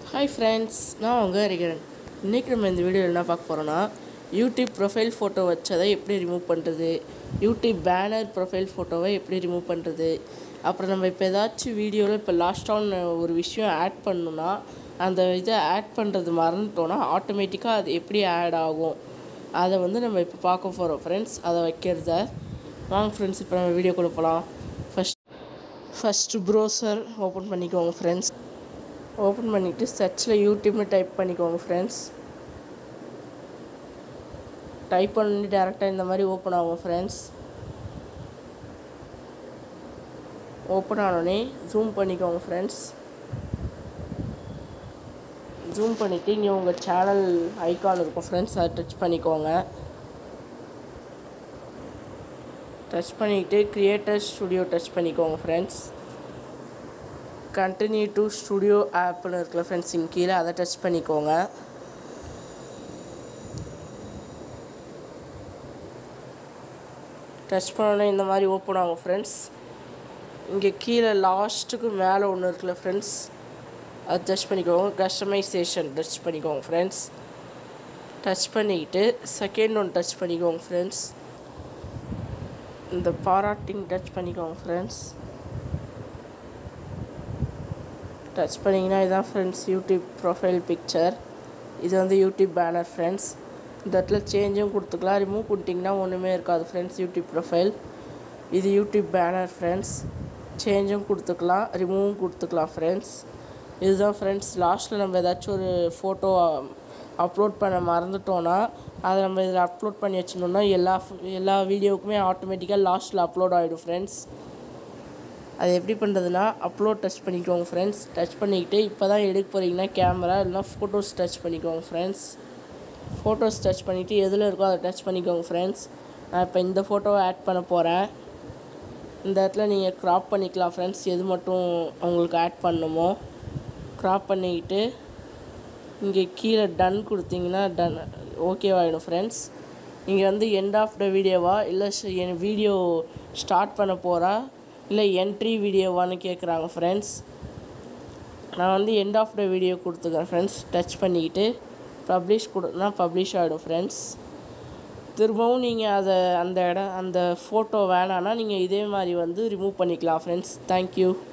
hi friends நான் உங்கள் இருக்கிறேன் இன்றைக்கி நம்ம இந்த வீடியோவில் என்ன பார்க்க போகிறோன்னா யூடியூப் ப்ரொஃபைல் ஃபோட்டோ வச்சதை எப்படி ரிமூவ் பண்ணுறது யூடியூப் பேனர் ப்ரொஃபைல் ஃபோட்டோவை எப்படி ரிமூவ் பண்ணுறது அப்புறம் நம்ம இப்போ ஏதாச்சும் வீடியோவில் இப்போ லாஸ்ட்டாக ஒரு விஷயம் ஆட் பண்ணணும்னா அந்த இதை ஆட் பண்ணுறது மறந்துட்டோன்னா ஆட்டோமேட்டிக்காக அது எப்படி ஆட் ஆகும் அதை வந்து நம்ம இப்போ பார்க்க போகிறோம் ஃப்ரெண்ட்ஸ் அதை வைக்கிறத வாங்க ஃப்ரெண்ட்ஸ் இப்போ நம்ம வீடியோ கூட போகலாம் ஃபஸ்ட் ஃபஸ்ட்டு ப்ரௌசர் ஓப்பன் பண்ணிக்கோங்க ஃப்ரெண்ட்ஸ் ஓப்பன் பண்ணிவிட்டு சர்ச்சில் யூடியூப்னு டைப் பண்ணிக்கோங்க ஃப்ரெண்ட்ஸ் டைப் பண்ணி டேரெக்டாக இந்த மாதிரி ஓப்பன் ஆகும் ஃப்ரெண்ட்ஸ் ஓப்பன் ஆனோடனே ஜூம் பண்ணிக்கோங்க ஃப்ரெண்ட்ஸ் ஜூம் பண்ணிவிட்டு இங்கே உங்கள் சேனல் ஐக்கான் இருக்கும் ஃப்ரெண்ட்ஸ் அதை டச் பண்ணிக்கோங்க டச் பண்ணிவிட்டு கிரியேட்டர் ஸ்டுடியோ டச் பண்ணிக்கோங்க ஃப்ரெண்ட்ஸ் கண்டினியூ டு ஸ்டுடியோ ஆப்னு இருக்குல்ல ஃப்ரெண்ட்ஸ் இங்கே கீழே அதை டச் பண்ணிக்கோங்க டச் பண்ணோன்னே இந்த மாதிரி ஓப்பன் ஆகும் ஃப்ரெண்ட்ஸ் இங்கே கீழே லாஸ்ட்டுக்கு மேலே ஒன்று இருக்குல்ல ஃப்ரெண்ட்ஸ் அது டச் பண்ணிக்கோங்க கஸ்டமைசேஷன் டச் பண்ணிக்கோங்க ஃப்ரெண்ட்ஸ் டச் பண்ணிக்கிட்டு செகண்ட் ஒன் டச் பண்ணிக்கோங்க ஃப்ரெண்ட்ஸ் இந்த பாராட்டிங் டச் பண்ணிக்கோங்க ஃப்ரெண்ட்ஸ் டச் பண்ணிங்கன்னா இதுதான் ஃப்ரெண்ட்ஸ் யூடியூப் ப்ரொஃபைல் பிக்சர் இது வந்து யூடியூப் பேனர் ஃப்ரெண்ட்ஸ் இந்த இடத்துல சேஞ்சும் கொடுத்துக்கலாம் ரிமூவ் கொடுத்திங்கன்னா ஒன்றுமே இருக்காது ஃப்ரெண்ட்ஸ் யூடியூப் ப்ரொஃபைல் இது யூடியூப் பேனர் ஃப்ரெண்ட்ஸ் சேஞ்சும் கொடுத்துக்கலாம் ரிமூவும் கொடுத்துக்கலாம் ஃப்ரெண்ட்ஸ் இதுதான் ஃப்ரெண்ட்ஸ் லாஸ்ட்டில் நம்ம ஏதாச்சும் ஒரு ஃபோட்டோ அப்லோட் பண்ண மறந்துட்டோன்னா அதை நம்ம இதில் அப்லோட் பண்ணி வச்சிருந்தோம்னா எல்லா எல்லா வீடியோவுக்குமே ஆட்டோமேட்டிக்காக லாஸ்ட்டில் அப்லோட் ஆகிடும் ஃப்ரெண்ட்ஸ் அது எப்படி பண்ணுறதுனா அப்லோட் டச் பண்ணிக்கோங்க ஃப்ரெண்ட்ஸ் டச் பண்ணிக்கிட்டு இப்போ தான் எடுக்க போகிறீங்கன்னா கேமரா இல்லைனா ஃபோட்டோஸ் டச் பண்ணிக்கோங்க ஃப்ரெண்ட்ஸ் ஃபோட்டோஸ் டச் பண்ணிவிட்டு எதில் இருக்கோ அதை டச் பண்ணிக்கோங்க ஃப்ரெண்ட்ஸ் நான் இப்போ இந்த ஃபோட்டோவை ஆட் பண்ண போகிறேன் இந்த இடத்துல நீங்கள் க்ராப் பண்ணிக்கலாம் ஃப்ரெண்ட்ஸ் எது மட்டும் உங்களுக்கு ஆட் பண்ணணுமோ க்ராப் பண்ணிக்கிட்டு இங்கே கீழே டன் கொடுத்தீங்கன்னா டன் ஓகேவாகிடும் ஃப்ரெண்ட்ஸ் இங்கே வந்து எண்ட் ஆஃப் த வீடியோவா இல்லை என் வீடியோ ஸ்டார்ட் பண்ண போகிறா இல்லை என்ட்ரி வீடியோவான்னு கேட்குறாங்க ஃப்ரெண்ட்ஸ் நான் வந்து எண்ட் ஆஃப் த வீடியோ கொடுத்துக்கிறேன் ஃப்ரெண்ட்ஸ் டச் பண்ணிக்கிட்டு பப்ளிஷ் கொடுத்தா பப்ளிஷ் ஆகிடும் ஃப்ரெண்ட்ஸ் திரும்பவும் நீங்கள் அதை அந்த இடம் அந்த ஃபோட்டோ வேணான்னா நீங்கள் இதே மாதிரி வந்து ரிமூவ் பண்ணிக்கலாம் ஃப்ரெண்ட்ஸ் தேங்க்யூ